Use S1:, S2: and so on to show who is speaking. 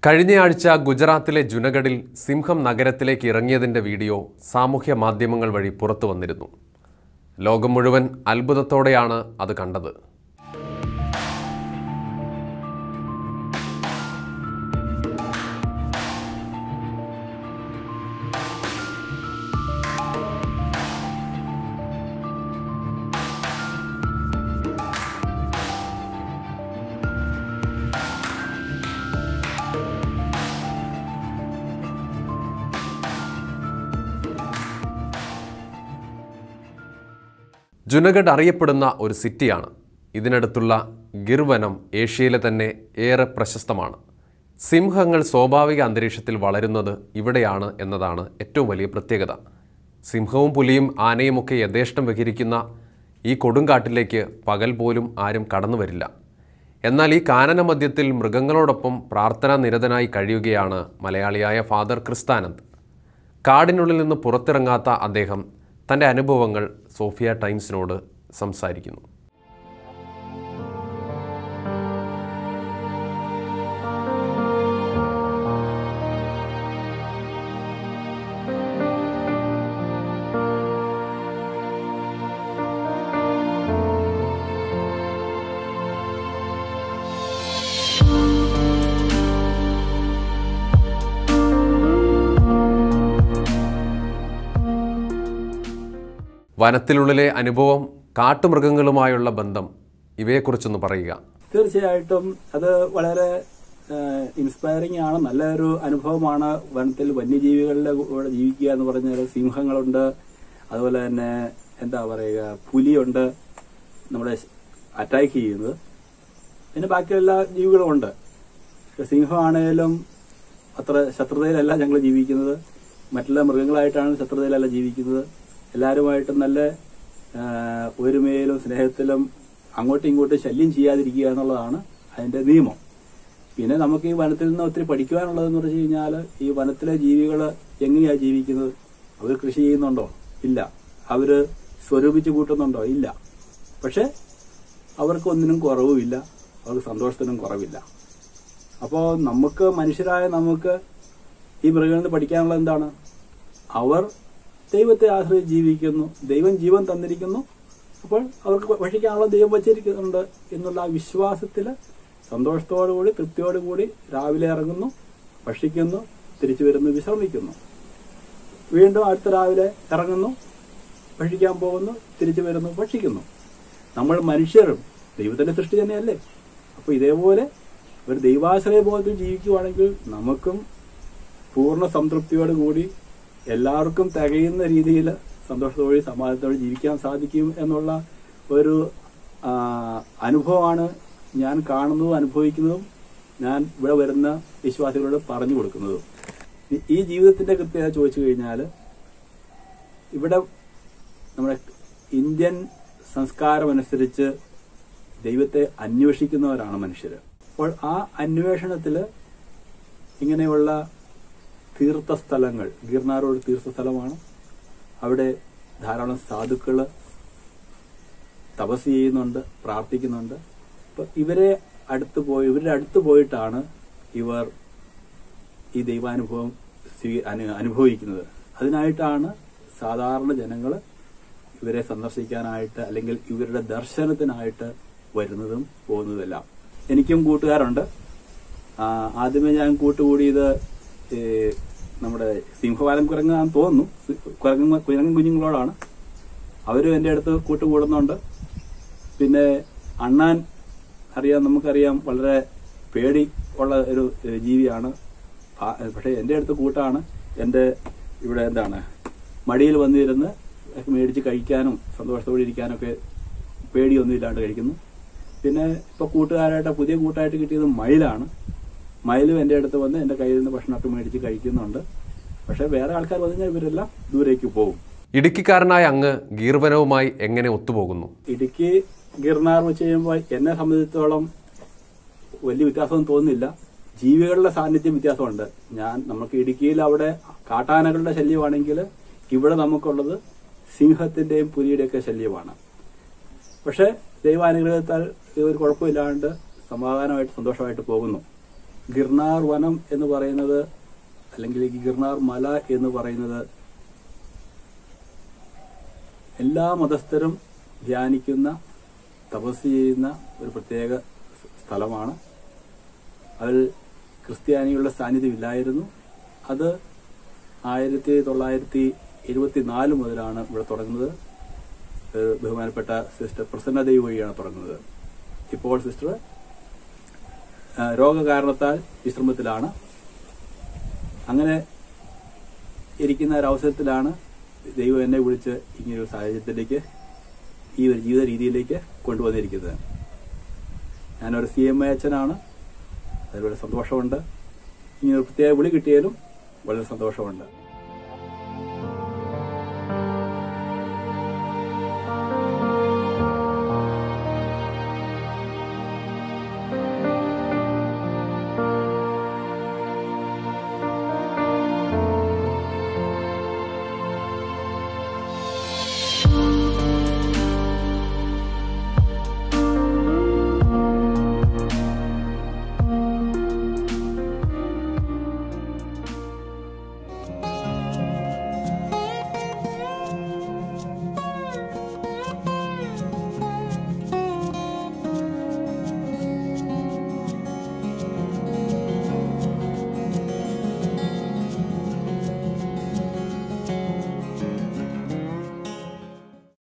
S1: കഴിഞ്ഞയാഴ്ച ഗുജറാത്തിലെ ജുനഗഡിൽ സിംഹം നഗരത്തിലേക്ക് ഇറങ്ങിയതിൻ്റെ വീഡിയോ സാമൂഹ്യ മാധ്യമങ്ങൾ വഴി പുറത്തു വന്നിരുന്നു ലോകം മുഴുവൻ അത്ഭുതത്തോടെയാണ് അത് കണ്ടത് ജുനഗഡ് അറിയപ്പെടുന്ന ഒരു സിറ്റിയാണ് ഇതിനടുത്തുള്ള ഗിർവനം ഏഷ്യയിലെ തന്നെ ഏറെ പ്രശസ്തമാണ് സിംഹങ്ങൾ സ്വാഭാവിക അന്തരീക്ഷത്തിൽ വളരുന്നത് ഇവിടെയാണ് എന്നതാണ് ഏറ്റവും വലിയ പ്രത്യേകത സിംഹവും പുലിയും ആനയുമൊക്കെ യഥേഷ്ടം വിഹരിക്കുന്ന ഈ കൊടുങ്കാട്ടിലേക്ക് പകൽ പോലും ആരും കടന്നു വരില്ല എന്നാൽ ഈ കാനന മധ്യത്തിൽ മൃഗങ്ങളോടൊപ്പം പ്രാർത്ഥനാ നിരതനായി കഴിയുകയാണ് മലയാളിയായ ഫാദർ ക്രിസ്താനന്ദ് കാടിനുള്ളിൽ നിന്ന് പുറത്തിറങ്ങാത്ത അദ്ദേഹം തൻ്റെ അനുഭവങ്ങൾ സോഫിയ ടൈംസിനോട് സംസാരിക്കുന്നു വനത്തിനുള്ളിലെ അനുഭവം കാട്ടുമൃഗങ്ങളുമായുള്ള ബന്ധം ഇവയെക്കുറിച്ചൊന്ന് പറയുക
S2: തീർച്ചയായിട്ടും അത് വളരെ ഇൻസ്പയറിംഗ് ആണ് നല്ലൊരു അനുഭവമാണ് വനത്തിൽ വന്യജീവികളുടെ കൂടെ ജീവിക്കുക എന്ന് പറഞ്ഞാൽ സിംഹങ്ങളുണ്ട് അതുപോലെ തന്നെ എന്താ പറയുക പുലിയുണ്ട് നമ്മളെ അറ്റാക്ക് ചെയ്യുന്നത് പിന്നെ ബാക്കി എല്ലാ ജീവികളും ഉണ്ട് പക്ഷെ സിംഹമാണേലും അത്ര ശത്രുതയിലല്ല ഞങ്ങൾ ജീവിക്കുന്നത് മറ്റുള്ള മൃഗങ്ങളായിട്ടാണ് ശത്രുതയിലല്ല ജീവിക്കുന്നത് എല്ലാവരുമായിട്ടും നല്ല ആ, ഒരുമയിലും സ്നേഹത്തിലും അങ്ങോട്ടും ഇങ്ങോട്ടും ശല്യം ചെയ്യാതിരിക്കുക എന്നുള്ളതാണ് അതിന്റെ നിയമം പിന്നെ നമുക്ക് ഈ വനത്തിൽ നിന്ന് ഒത്തിരി പഠിക്കുവാനുള്ളതെന്ന് പറഞ്ഞു കഴിഞ്ഞാൽ ഈ വനത്തിലെ ജീവികൾ എങ്ങനെയാ ജീവിക്കുന്നത് അവർ കൃഷി ചെയ്യുന്നുണ്ടോ ഇല്ല അവര് സ്വരൂപിച്ച് കൂട്ടുന്നുണ്ടോ ഇല്ല പക്ഷെ അവർക്ക് ഒന്നിനും കുറവുമില്ല അവർക്ക് സന്തോഷത്തിനും കുറവില്ല അപ്പോൾ നമുക്ക് മനുഷ്യരായ നമുക്ക് ഈ മൃഗങ്ങളിൽ നിന്ന് പഠിക്കാനുള്ളത് എന്താണ് അവർ ദൈവത്തെ ആശ്രയിച്ച് ജീവിക്കുന്നു ദൈവം ജീവൻ തന്നിരിക്കുന്നു അപ്പോൾ അവർക്ക് ഭക്ഷിക്കാനുള്ള ദൈവം വച്ചിരിക്കുന്നുണ്ട് എന്നുള്ള ആ വിശ്വാസത്തിൽ സന്തോഷത്തോടുകൂടി തൃപ്തിയോടുകൂടി രാവിലെ ഇറങ്ങുന്നു ഭക്ഷിക്കുന്നു തിരിച്ചു വരുന്നു വിശ്രമിക്കുന്നു വീണ്ടും അടുത്ത രാവിലെ ഇറങ്ങുന്നു ഭക്ഷിക്കാൻ പോകുന്നു തിരിച്ചു വരുന്നു ഭക്ഷിക്കുന്നു നമ്മൾ മനുഷ്യരും ദൈവത്തിന്റെ സൃഷ്ടി തന്നെയല്ലേ അപ്പൊ ഇതേപോലെ ഒരു ദൈവാശ്രയ ബോധത്തിൽ ജീവിക്കുവാണെങ്കിൽ നമുക്കും പൂർണ്ണ സംതൃപ്തിയോട് കൂടി എല്ലാവർക്കും തികയുന്ന രീതിയിൽ സന്തോഷത്തോടെ സമാധാനത്തോടെ ജീവിക്കാൻ സാധിക്കും എന്നുള്ള ഒരു ആ, അനുഭവമാണ് ഞാൻ കാണുന്നതും അനുഭവിക്കുന്നതും ഞാൻ ഇവിടെ വരുന്ന വിശ്വാസികളോട് പറഞ്ഞു കൊടുക്കുന്നതും ഈ- ഈ ജീവിതത്തിന്റെ കൃത്യത ചോദിച്ചു കഴിഞ്ഞാൽ ഇവിടെ നമ്മുടെ ഇന്ത്യൻ സംസ്കാരം അനുസരിച്ച് ദൈവത്തെ അന്വേഷിക്കുന്നവരാണ് മനുഷ്യർ അപ്പോൾ ആ അന്വേഷണത്തിൽ ഇങ്ങനെയുള്ള തീർത്ഥസ്ഥലങ്ങൾ ഗിർനാർ ഒരു തീർത്ഥസ്ഥലമാണ് അവിടെ ധാരാളം സാധുക്കള് തപസ് ചെയ്യുന്നുണ്ട് പ്രാർത്ഥിക്കുന്നുണ്ട് അപ്പൊ ഇവരെ അടുത്ത് പോയി ഇവരുടെ അടുത്ത് പോയിട്ടാണ് ഇവർ ഈ ദൈവാനുഭവം സ്വീ- അനു- അനുഭവിക്കുന്നത് അതിനായിട്ടാണ് സാധാരണ ജനങ്ങൾ ഇവരെ സന്ദർശിക്കാനായിട്ട് അല്ലെങ്കിൽ ഇവരുടെ ദർശനത്തിനായിട്ട് വരുന്നതും പോകുന്നതെല്ലാം എനിക്കും കൂട്ടുകാരുണ്ട് ആ, ആദ്യമേ ഞാൻ കൂട്ടുകൂടിയത് ഏ, നമ്മുടെ സിംഹവാലം കുരങ്ങാന്ന് തോന്നുന്നു കുരങ്ങ കുരങ്ങൻ കുഞ്ഞുങ്ങളോടാണ് അവരും എൻ്റെ അടുത്ത് കൂട്ടുകൂടുന്നുണ്ട് പിന്നെ അണ്ണാൻ അറിയാം നമുക്കറിയാം വളരെ പേടി ഉള്ള ഒരു ഏ, ജീവിയാണ് ആ, പക്ഷേ എൻ്റെ അടുത്ത് കൂട്ടാണ് എൻ്റെ ഇവിടെ എന്താണ് മടിയിൽ വന്നിരുന്ന് മേടിച്ച് കഴിക്കാനും സന്തോഷത്തോടെ ഇരിക്കാനൊക്കെ പേടിയൊന്നും ഇല്ലാണ്ട് കഴിക്കുന്നു പിന്നെ ഇപ്പൊ കൂട്ടുകാരായിട്ട് പുതിയ കൂട്ടായിട്ട് കിട്ടിയത് മയിലാണ് മയിലും എൻ്റെ അടുത്ത് വന്ന് എൻ്റെ കയ്യിൽ നിന്ന് ഭക്ഷണമൊക്കെ മേടിച്ച് കഴിക്കുന്നുണ്ട് പക്ഷെ വേറെ ആൾക്കാർ വന്നു കഴിഞ്ഞാൽ ഇവരെല്ലാം ദൂരേക്ക് പോകും
S1: ഇടുക്കിക്കാരനായ അങ്ങ് ഗീർവനവുമായി എങ്ങനെ ഒത്തുപോകുന്നു
S2: ഇടുക്കി ഗിർനാർ വെച്ച് കഴിയുമ്പോൾ എന്നെ സംബന്ധിച്ചിടത്തോളം വലിയ വ്യത്യാസമൊന്നും തോന്നുന്നില്ല ജീവികളുടെ സാന്നിധ്യം വ്യത്യാസമുണ്ട് ഞാൻ നമുക്ക് ഇടുക്കിയിൽ അവിടെ കാട്ടാനകളുടെ ശല്യമാണെങ്കിൽ ഇവിടെ നമുക്കുള്ളത് സിംഹത്തിന്റെയും പുലിയുടെയൊക്കെ ശല്യമാണ് പക്ഷെ ദൈവാനുഗ്രഹത്താൽ ഇത് ഒരു കുഴപ്പമില്ലാണ്ട് സമാധാനമായിട്ട് സന്തോഷമായിട്ട് പോകുന്നു ഗിർനാർ വനം എന്ന് പറയുന്നത് അല്ലെങ്കിൽ ഈ ഗിർനാർ മല എന്ന് പറയുന്നത് എല്ലാ മതസ്ഥരും ധ്യാനിക്കുന്ന തപസ് ചെയ്യുന്ന ഒരു പ്രത്യേക സ്ഥലമാണ് അതിൽ ക്രിസ്ത്യാനികളുടെ സാന്നിധ്യമില്ലായിരുന്നു അത് ആയിരത്തി തൊള്ളായിരത്തി എഴുപത്തിനാല് മുതലാണ് ഇവിടെ തുടങ്ങുന്നത് ഏഹ് ബഹുമാനപ്പെട്ട സിസ്റ്റർ പ്രസന്നദേവി വഴിയാണ് തുടങ്ങുന്നത് ഇപ്പോൾ സിസ്റ്റർ ആ, രോഗകാരണത്താൽ വിശ്രമത്തിലാണ് അങ്ങനെ ഇരിക്കുന്ന ഒരു അവസരത്തിലാണ് ദൈവം എന്നെ വിളിച്ച് ഇങ്ങനൊരു സാഹചര്യത്തിലേക്ക് ഈ ഒരു ജീവിത രീതിയിലേക്ക് കൊണ്ടുവന്നിരിക്കുന്നത് ഞാനൊരു സി എം ഐ അച്ഛനാണ് അതിൽ വളരെ സന്തോഷമുണ്ട് ഇങ്ങനെ ഒരു പ്രത്യേക വിളി കിട്ടിയാലും വളരെ സന്തോഷമുണ്ട്